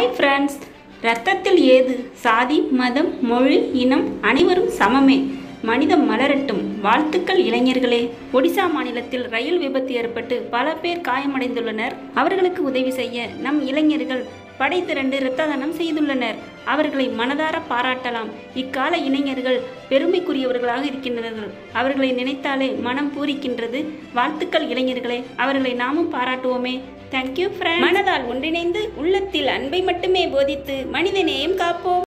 hi friends ரத்தத்தில் ஏது சாதி மதம் மொழி இனம் அனைவரும் சமமே மனிதம் மலரட்டும் வாழ்த்துக்கள் இளைஞர்களே ஒடிசா மாநிலத்தில் ரயில் விபத்து ஏற்பட்டு பல பேர் காயமடைந்துள்ளனர் அவர்களுக்கு உதவி செய்ய நம் இளைஞர்கள் படை திரண்டு இரத்த தானம் செய்துள்ளனர் அவர்களை மனதார பாராட்டலாம் இக்கால இளைஞர்கள் பெருமைக்குரியவர்களாக இருக்கின்றனர் அவர்களை நினைத்தாலே மனம் பூரிக்கின்றது வாழ்த்துக்கள் இளைஞர்களே அவர்களை நாமும் பாராட்டுவோமே தேங்க்யூ ஃப்ரெண்ட் மனதால் ஒன்றிணைந்து உள்ளத்தில் அன்பை மட்டுமே போதித்து மனிதநேயம் காப்போம்